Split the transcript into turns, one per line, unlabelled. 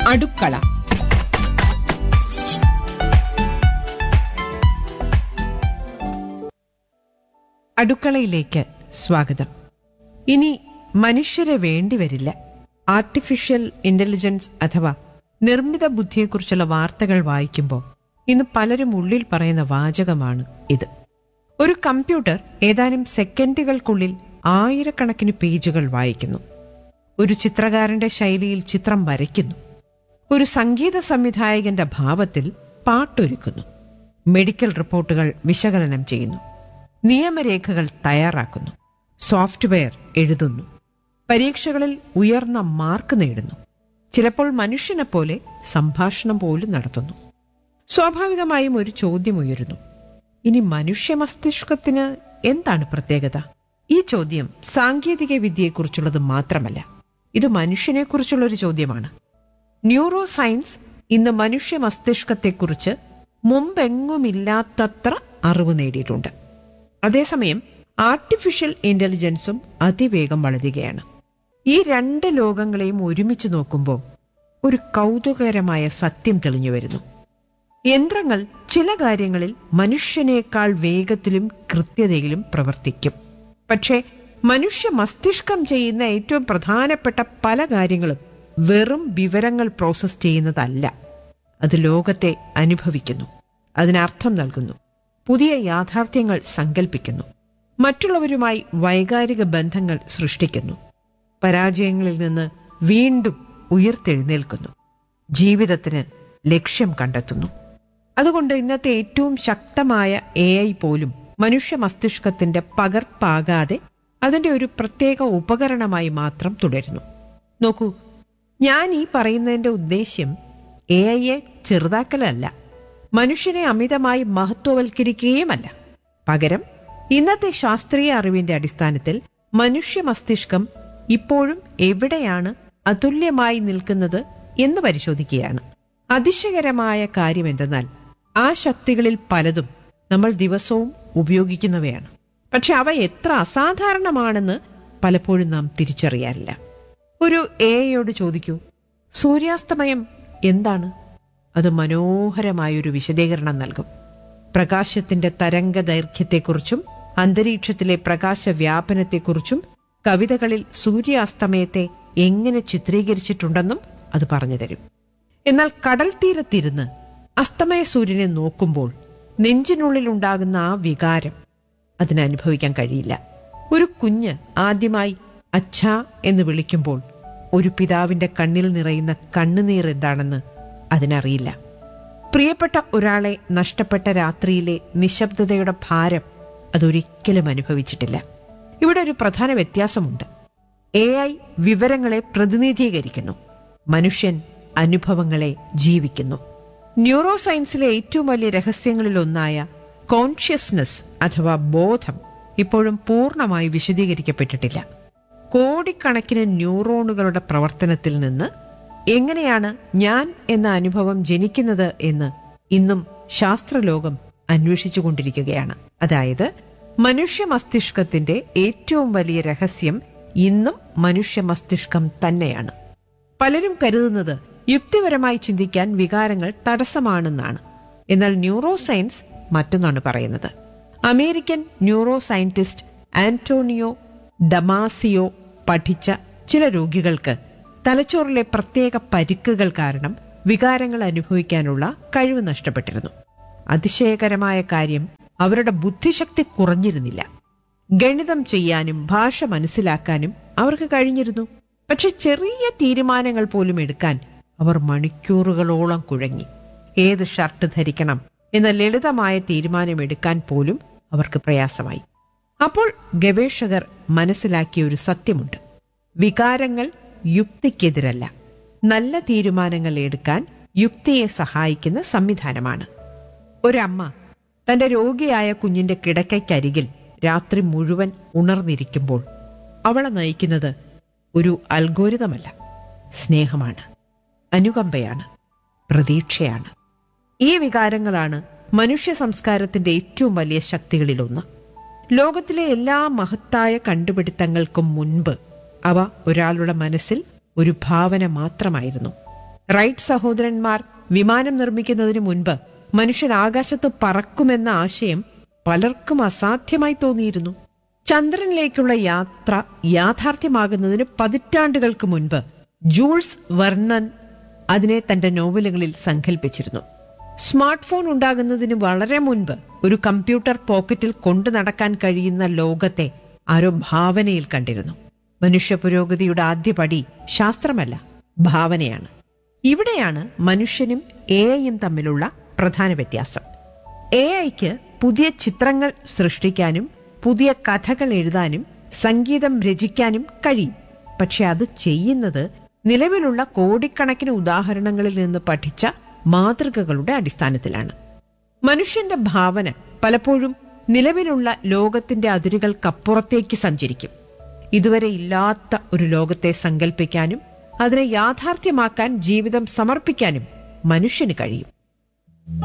അടുക്കള അടുക്കളയിലേക്ക് സ്വാഗതം ഇനി മനുഷ്യരെ വേണ്ടിവരില്ല ആർട്ടിഫിഷ്യൽ ഇന്റലിജൻസ് അഥവാ നിർമ്മിത ബുദ്ധിയെക്കുറിച്ചുള്ള വാർത്തകൾ വായിക്കുമ്പോൾ ഇന്ന് പലരും ഉള്ളിൽ പറയുന്ന വാചകമാണ് ഇത് ഒരു കമ്പ്യൂട്ടർ ഏതാനും സെക്കൻഡുകൾക്കുള്ളിൽ ആയിരക്കണക്കിന് പേജുകൾ വായിക്കുന്നു ഒരു ചിത്രകാരന്റെ ശൈലിയിൽ ചിത്രം വരയ്ക്കുന്നു ഒരു സംഗീത സംവിധായകന്റെ ഭാവത്തിൽ പാട്ടൊരുക്കുന്നു മെഡിക്കൽ റിപ്പോർട്ടുകൾ വിശകലനം ചെയ്യുന്നു നിയമരേഖകൾ തയ്യാറാക്കുന്നു സോഫ്റ്റ്വെയർ എഴുതുന്നു പരീക്ഷകളിൽ ഉയർന്ന മാർക്ക് നേടുന്നു ചിലപ്പോൾ മനുഷ്യനെ പോലെ സംഭാഷണം പോലും നടത്തുന്നു സ്വാഭാവികമായും ഒരു ചോദ്യം ഉയരുന്നു ഇനി മനുഷ്യ മസ്തിഷ്കത്തിന് എന്താണ് പ്രത്യേകത ഈ ചോദ്യം സാങ്കേതിക വിദ്യയെക്കുറിച്ചുള്ളത് മാത്രമല്ല ഇത് മനുഷ്യനെക്കുറിച്ചുള്ള ഒരു ചോദ്യമാണ് ന്യൂറോ സയൻസ് ഇന്ന് മനുഷ്യ മസ്തിഷ്കത്തെക്കുറിച്ച് മുമ്പെങ്ങുമില്ലാത്തത്ര അറിവ് നേടിയിട്ടുണ്ട് അതേസമയം ആർട്ടിഫിഷ്യൽ ഇന്റലിജൻസും അതിവേഗം വളരുകയാണ് ഈ രണ്ട് ലോകങ്ങളെയും ഒരുമിച്ച് നോക്കുമ്പോൾ ഒരു കൗതുകകരമായ സത്യം തെളിഞ്ഞു വരുന്നു യന്ത്രങ്ങൾ ചില കാര്യങ്ങളിൽ മനുഷ്യനേക്കാൾ വേഗത്തിലും കൃത്യതയിലും പ്രവർത്തിക്കും പക്ഷേ മനുഷ്യ മസ്തിഷ്കം ചെയ്യുന്ന ഏറ്റവും പ്രധാനപ്പെട്ട പല കാര്യങ്ങളും വെറും വിവരങ്ങൾ പ്രോസസ് ചെയ്യുന്നതല്ല അത് ലോകത്തെ അനുഭവിക്കുന്നു അതിനർത്ഥം നൽകുന്നു പുതിയ യാഥാർത്ഥ്യങ്ങൾ സങ്കല്പിക്കുന്നു മറ്റുള്ളവരുമായി വൈകാരിക ബന്ധങ്ങൾ സൃഷ്ടിക്കുന്നു പരാജയങ്ങളിൽ നിന്ന് വീണ്ടും ഉയർത്തെഴുന്നേൽക്കുന്നു ജീവിതത്തിന് ലക്ഷ്യം കണ്ടെത്തുന്നു അതുകൊണ്ട് ഇന്നത്തെ ഏറ്റവും ശക്തമായ എ ഐ പോലും മനുഷ്യ മസ്തിഷ്കത്തിന്റെ പകർപ്പാകാതെ അതിന്റെ ഒരു പ്രത്യേക ഉപകരണമായി മാത്രം തുടരുന്നു നോക്കൂ ഞാൻ ഈ പറയുന്നതിന്റെ ഉദ്ദേശ്യം എ ഐയെ ചെറുതാക്കലല്ല മനുഷ്യനെ അമിതമായി മഹത്വവൽക്കരിക്കുകയുമല്ല പകരം ഇന്നത്തെ ശാസ്ത്രീയ അറിവിന്റെ അടിസ്ഥാനത്തിൽ മനുഷ്യ മസ്തിഷ്കം ഇപ്പോഴും എവിടെയാണ് അതുല്യമായി നിൽക്കുന്നത് എന്ന് പരിശോധിക്കുകയാണ് അതിശയകരമായ കാര്യം എന്തെന്നാൽ ആ ശക്തികളിൽ പലതും നമ്മൾ ദിവസവും ഉപയോഗിക്കുന്നവയാണ് പക്ഷെ അവ എത്ര അസാധാരണമാണെന്ന് പലപ്പോഴും നാം തിരിച്ചറിയാറില്ല ഒരു എയോട് ചോദിക്കൂ സൂര്യാസ്തമയം എന്താണ് അത് മനോഹരമായൊരു വിശദീകരണം നൽകും പ്രകാശത്തിന്റെ തരംഗ ദൈർഘ്യത്തെക്കുറിച്ചും അന്തരീക്ഷത്തിലെ പ്രകാശ വ്യാപനത്തെക്കുറിച്ചും കവിതകളിൽ സൂര്യാസ്തമയത്തെ എങ്ങനെ ചിത്രീകരിച്ചിട്ടുണ്ടെന്നും അത് പറഞ്ഞു തരും എന്നാൽ കടൽ തീരത്തിരുന്ന് അസ്തമയ സൂര്യനെ നോക്കുമ്പോൾ നെഞ്ചിനുള്ളിൽ ഉണ്ടാകുന്ന ആ വികാരം അതിന് അനുഭവിക്കാൻ കഴിയില്ല ഒരു കുഞ്ഞ് ആദ്യമായി അച്ഛാ എന്ന് വിളിക്കുമ്പോൾ ഒരു പിതാവിന്റെ കണ്ണിൽ നിറയുന്ന കണ്ണുനീർ എന്താണെന്ന് അതിനറിയില്ല പ്രിയപ്പെട്ട ഒരാളെ നഷ്ടപ്പെട്ട രാത്രിയിലെ നിശബ്ദതയുടെ ഭാരം അതൊരിക്കലും അനുഭവിച്ചിട്ടില്ല ഇവിടെ ഒരു പ്രധാന വ്യത്യാസമുണ്ട് എ ഐ വിവരങ്ങളെ പ്രതിനിധീകരിക്കുന്നു മനുഷ്യൻ അനുഭവങ്ങളെ ജീവിക്കുന്നു ന്യൂറോ സയൻസിലെ ഏറ്റവും വലിയ രഹസ്യങ്ങളിൽ ഒന്നായ കോൺഷ്യസ്നസ് അഥവാ ബോധം ഇപ്പോഴും പൂർണ്ണമായി വിശദീകരിക്കപ്പെട്ടിട്ടില്ല കോടിക്കണക്കിന് ന്യൂറോണുകളുടെ പ്രവർത്തനത്തിൽ നിന്ന് എങ്ങനെയാണ് ഞാൻ എന്ന അനുഭവം ജനിക്കുന്നത് എന്ന് ഇന്നും ശാസ്ത്രലോകം അന്വേഷിച്ചുകൊണ്ടിരിക്കുകയാണ് അതായത് മനുഷ്യ മസ്തിഷ്കത്തിന്റെ ഏറ്റവും വലിയ രഹസ്യം ഇന്നും മനുഷ്യ മസ്തിഷ്കം തന്നെയാണ് പലരും കരുതുന്നത് യുക്തിപരമായി ചിന്തിക്കാൻ വികാരങ്ങൾ തടസ്സമാണെന്നാണ് എന്നാൽ ന്യൂറോ സയൻസ് മറ്റൊന്നാണ് പറയുന്നത് American neuroscientist Antonio Damasio പഠിച്ച ചില രോഗികൾക്ക് തലച്ചോറിലെ പ്രത്യേക പരിക്കുകൾ കാരണം വികാരങ്ങൾ അനുഭവിക്കാനുള്ള കഴിവ് നഷ്ടപ്പെട്ടിരുന്നു അതിശയകരമായ കാര്യം അവരുടെ ബുദ്ധിശക്തി കുറഞ്ഞിരുന്നില്ല ഗണിതം ചെയ്യാനും ഭാഷ മനസ്സിലാക്കാനും അവർക്ക് കഴിഞ്ഞിരുന്നു പക്ഷെ ചെറിയ തീരുമാനങ്ങൾ പോലും എടുക്കാൻ അവർ മണിക്കൂറുകളോളം കുഴങ്ങി ഏത് ഷർട്ട് ധരിക്കണം എന്ന ലളിതമായ തീരുമാനമെടുക്കാൻ പോലും അവർക്ക് പ്രയാസമായി അപ്പോൾ ഗവേഷകർ മനസ്സിലാക്കിയ ഒരു സത്യമുണ്ട് വികാരങ്ങൾ യുക്തിക്കെതിരല്ല നല്ല തീരുമാനങ്ങൾ എടുക്കാൻ യുക്തിയെ സഹായിക്കുന്ന സംവിധാനമാണ് ഒരമ്മ തന്റെ രോഗിയായ കുഞ്ഞിന്റെ കിടക്കയ്ക്കരികിൽ രാത്രി മുഴുവൻ ഉണർന്നിരിക്കുമ്പോൾ അവളെ നയിക്കുന്നത് ഒരു അൽഗോരിതമല്ല സ്നേഹമാണ് അനുകമ്പയാണ് പ്രതീക്ഷയാണ് ഈ വികാരങ്ങളാണ് മനുഷ്യ സംസ്കാരത്തിന്റെ ഏറ്റവും വലിയ ശക്തികളിലൊന്ന് ലോകത്തിലെ എല്ലാ മഹത്തായ കണ്ടുപിടുത്തങ്ങൾക്കും മുൻപ് അവ ഒരാളുടെ മനസ്സിൽ ഒരു ഭാവന മാത്രമായിരുന്നു റൈറ്റ് സഹോദരന്മാർ വിമാനം നിർമ്മിക്കുന്നതിന് മുൻപ് മനുഷ്യൻ ആകാശത്ത് പറക്കുമെന്ന ആശയം പലർക്കും അസാധ്യമായി തോന്നിയിരുന്നു ചന്ദ്രനിലേക്കുള്ള യാത്ര യാഥാർത്ഥ്യമാകുന്നതിന് പതിറ്റാണ്ടുകൾക്ക് മുൻപ് ജൂൾസ് വെർണൻ അതിനെ തന്റെ നോവലുകളിൽ സങ്കല്പിച്ചിരുന്നു സ്മാർട്ട് ഫോൺ ഉണ്ടാകുന്നതിന് വളരെ മുൻപ് ഒരു കമ്പ്യൂട്ടർ പോക്കറ്റിൽ കൊണ്ടു നടക്കാൻ കഴിയുന്ന ലോകത്തെ ആരോ ഭാവനയിൽ കണ്ടിരുന്നു മനുഷ്യ പുരോഗതിയുടെ ആദ്യപടി ശാസ്ത്രമല്ല ഭാവനയാണ് ഇവിടെയാണ് മനുഷ്യനും എ ഐയും തമ്മിലുള്ള പ്രധാന വ്യത്യാസം എ ഐക്ക് പുതിയ ചിത്രങ്ങൾ സൃഷ്ടിക്കാനും പുതിയ കഥകൾ എഴുതാനും സംഗീതം രചിക്കാനും കഴിയും പക്ഷെ അത് ചെയ്യുന്നത് നിലവിലുള്ള കോടിക്കണക്കിന് ഉദാഹരണങ്ങളിൽ നിന്ന് പഠിച്ച മാതൃകകളുടെ അടിസ്ഥാനത്തിലാണ് മനുഷ്യന്റെ ഭാവന പലപ്പോഴും നിലവിലുള്ള ലോകത്തിന്റെ അതിരുകൾക്കപ്പുറത്തേക്ക് സഞ്ചരിക്കും ഇതുവരെ ഇല്ലാത്ത ഒരു ലോകത്തെ സങ്കല്പിക്കാനും അതിനെ യാഥാർത്ഥ്യമാക്കാൻ ജീവിതം സമർപ്പിക്കാനും മനുഷ്യന് കഴിയും